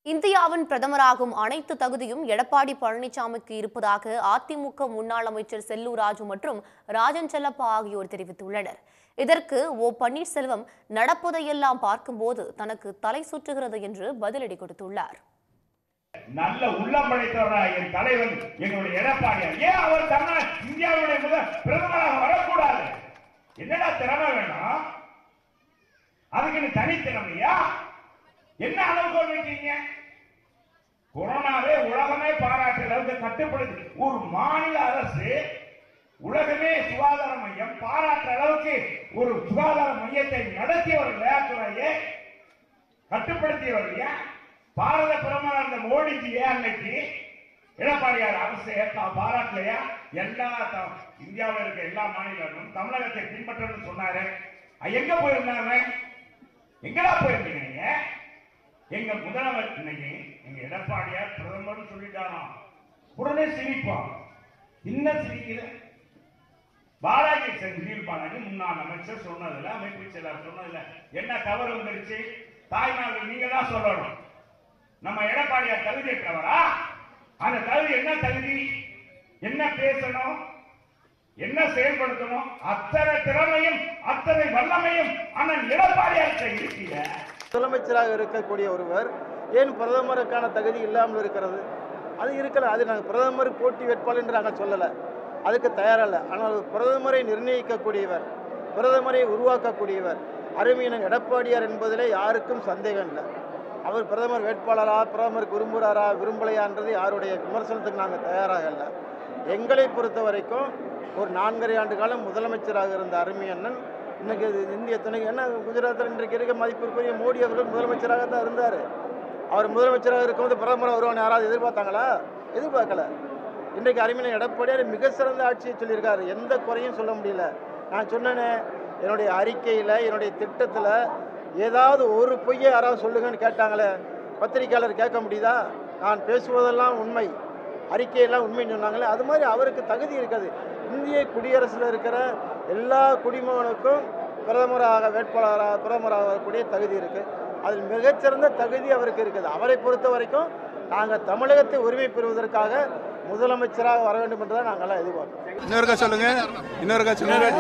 இந்தியாவின் பிரதமராகும் அனைத்து தகுதியும் எடப்பாடி பழனிசாமிக்கு இருப்பதாக அதிமுக முன்னாள் அமைச்சர் செல்லூர் ராஜு மற்றும் ராஜன் செல்லப்பா ஆகியோர் தெரிவித்துள்ளனர் இதற்கு ஓ பன்னீர்செல்வம் நடப்பதையெல்லாம் பார்க்கும்போது தனக்கு தலை சுற்றுகிறது என்று பதிலடி கொடுத்துள்ளார் நல்ல உள்ளம் படைத்தவரா என் தலைவன் எங்களுடைய எடப்பாடியார் ஏன் அவர் தமிழ் இந்தியாவுடைய முதல் பிரதமராக வரக்கூடாது என்னடா திறமை வேணும் அதுக்குன்னு தனித்திறமையா என்ன அளவுகோல் வைக்கிறீங்க கொரோனாவே உலகமே பாராட்டுற அளவுக்கு கட்டுப்படுத்தி ஒரு மாநில அரசு உலகமே சுகாதார மையம் பாராட்டுற அளவுக்கு ஒரு சுகாதார மையத்தை நடத்தியவர் விளையாட்டுறையே கட்டுப்படுத்தியவர் இல்லையா பாரத பிரதமர் அந்த மோடிஜியே அன்னைக்கு எடப்பாடியார் அரசு ஏற்கா- பாராட்டலையா எல்லா த- இந்தியாவில் இருக்க எல்லா மாநிலங்களும் தமிழகத்தை பின்பற்றணும்னு சொன்னாரு அஹ் எங்க போயிருந்தாங்க எங்கடா போயிருந்தீங்க நீங்க எங்க முதல்வர் இன்னைக்கு எங்க எடப்பாடியார் பிரதமர் சொல்லிட்டாராம் உடனே சிரிப்போம் இன்னும் சிரிக்குது பாலாஜி செந்தில் பாலாஜி முன்னாள் அமைச்சர் சொன்னதுல அமைப்பு செயலர் சொன்னதுல என்ன தவறு வந்துருச்சு தாய்மார்கள் நீங்க தான் சொல்லணும் நம்ம எடப்பாடியார் தகுதியற்றவரா அந்த தகுதி என்ன தகுதி என்ன பேசணும் என்ன செயல்படுத்தணும் அத்தனை திறமையும் அத்தனை வல்லமையும் அண்ணன் எடப்பாடியார்கிட்ட இருக்கீங்க முதலமைச்சராக இருக்கக்கூடிய ஒருவர் ஏன் பிரதமருக்கான தகுதி இல்லாமல் இருக்கிறது அது இருக்கல அது நாங்கள் பிரதமர் போட்டி வேட்பாளர் என்று நாங்கள் சொல்லலை அதுக்கு தயாரல்ல ஆனால் பிரதமரை நிர்ணயிக்கக்கூடியவர் பிரதமரை உருவாக்கக்கூடியவர் அருமையின எடப்பாடியார் என்பதிலே யாருக்கும் சந்தேகம் இல்லை அவர் பிரதமர் வேட்பாளரா பிரதமருக்கு விரும்புகிறாரா விரும்பலையான்றது யாருடைய விமர்சனத்துக்கு நாங்கள் தயாராக இல்லை எங்களை பொறுத்த வரைக்கும் ஒரு நான்கரை ஆண்டு காலம் முதலமைச்சராக இருந்த அருமையண்ணன் இன்னைக்கு இது இந்திய துணை என்ன குஜராத்தில் இன்றைக்கு இருக்க மதிப்பிற்குரிய மோடி அவர்கள் முதலமைச்சராக தான் இருந்தார் அவர் முதலமைச்சராக இருக்கும்போது பிரதமர் வருவான்னு யாராவது எதிர்பார்த்தாங்களா எதிர்பார்க்கல இன்றைக்கு அறிஞர் எடப்பாடியார் மிக சிறந்த ஆட்சியை சொல்லியிருக்காரு எந்த குறையும் சொல்ல முடியல நான் சொன்னேனே என்னுடைய அறிக்கையில் என்னுடைய திட்டத்தில் ஏதாவது ஒரு பொய்யை யாராவது சொல்லுங்கன்னு கேட்டாங்களே பத்திரிக்கையாளர் கேட்க முடியுதா நான் பேசுவதெல்லாம் உண்மை அறிக்கையெல்லாம் உண்மைன்னு சொன்னாங்களே அது மாதிரி அவருக்கு தகுதி இருக்காது இந்திய குடியரசில் இருக்கிற எல்லா குடிமகனுக்கும் பிரதமராக வேட்பாளராக பிரதமராக வரக்கூடிய தகுதி இருக்குது அதில் மிகச்சிறந்த தகுதி அவருக்கு இருக்குது அவரை பொறுத்த வரைக்கும் நாங்கள் தமிழகத்தை உரிமை பெறுவதற்காக முதலமைச்சராக வர வேண்டும் என்று தான் நாங்கள்லாம் எதிர்பார்க்கிறோம் இன்னொருக்கா சொல்லுங்க இன்னொருக்கா சொல்லுங்க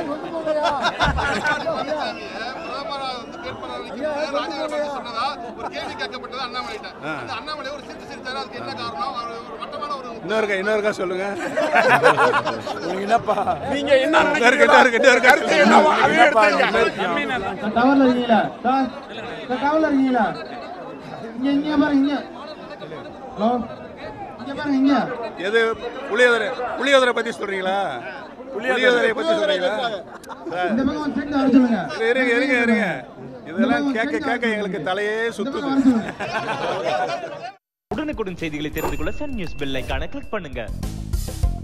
பிரதமரா வந்து வேட்பாளர் நிற்கிறது ராஜினாமா சொன்னதா ஒரு கேள்வி கேட்கப்பட்டது அண்ணாமலைட்ட அந்த அண்ணாமலை ஒரு சிரித்து சிரித்தாரு அதுக்கு என்ன காரணம் அவர் ஒரு வட்டமான ஒரு இன்னொருக்கா இன்னொருக்கா சொல்லுங்க என்னப்பா நீங்க என்ன இன்னொருக்கா இன்னொருக்கா இன்னொருக்கா டவர்ல இருக்கீங்களா சார் சார் டவர்ல இருக்கீங்களா இங்க இங்க பாருங்க இங்க ஹலோ இங்க பாருங்க இங்க எது புளியோதரை புளியோதரை பத்தி சொல்றீங்களா புளியோதரை பத்தி சொல்றீங்களா இந்த பக்கம் ஒரு செட் வர சொல்லுங்க இருங்க இருங்க இருங்க இதெல்லாம் கேட்க கேட்க எங்களுக்கு தலையே இந்த பக்கம் சுத்துது வர சொல்லுங்க உடனுக்குடன் செய்திகளை தெரிந்து கொள்ள சன் நியூஸ் பெல் ஐகானை கிளிக் பண்ணுங்க